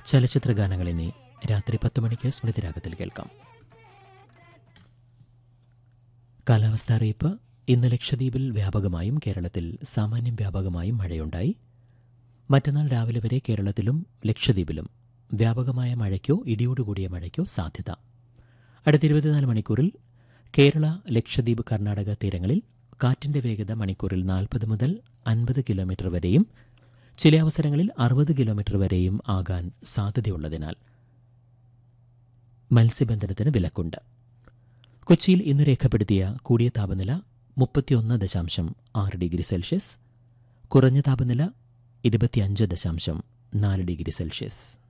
ചലച്ചിത്ര ഗാനങ്ങൾ ഇനി രാത്രി പത്ത് മണിക്ക് സ്മൃതിരാഗത്തിൽ കേൾക്കാം കാലാവസ്ഥ അറിയിപ്പ് ഇന്ന് ലക്ഷദ്വീപിൽ വ്യാപകമായും കേരളത്തിൽ സാമാന്യം വ്യാപകമായും മഴയുണ്ടായി മറ്റന്നാൾ രാവിലെ വരെ കേരളത്തിലും ലക്ഷദ്വീപിലും വ്യാപകമായ മഴയ്ക്കോ ഇടിയോടുകൂടിയ മഴയ്ക്കോ സാധ്യത അടുത്ത ഇരുപത്തിനാല് മണിക്കൂറിൽ കേരള ലക്ഷദ്വീപ് കർണാടക തീരങ്ങളിൽ കാറ്റിന്റെ വേഗത മണിക്കൂറിൽ നാൽപ്പത് മുതൽ അൻപത് കിലോമീറ്റർ വരെയും ചില അവസരങ്ങളിൽ അറുപത് കിലോമീറ്റർ വരെയും ആകാൻ സാധ്യതയുള്ളതിനാൽ മത്സ്യബന്ധനത്തിന് വിലക്കുണ്ട് കൊച്ചിയിൽ ഇന്ന് രേഖപ്പെടുത്തിയ കൂടിയ താപനില മുപ്പത്തിയൊന്ന് ദശാംശം ആറ് ഡിഗ്രി സെൽഷ്യസ് കുറഞ്ഞ താപനില ഇരുപത്തിയഞ്ച് ദശാംശം നാല് ഡിഗ്രി സെൽഷ്യസ്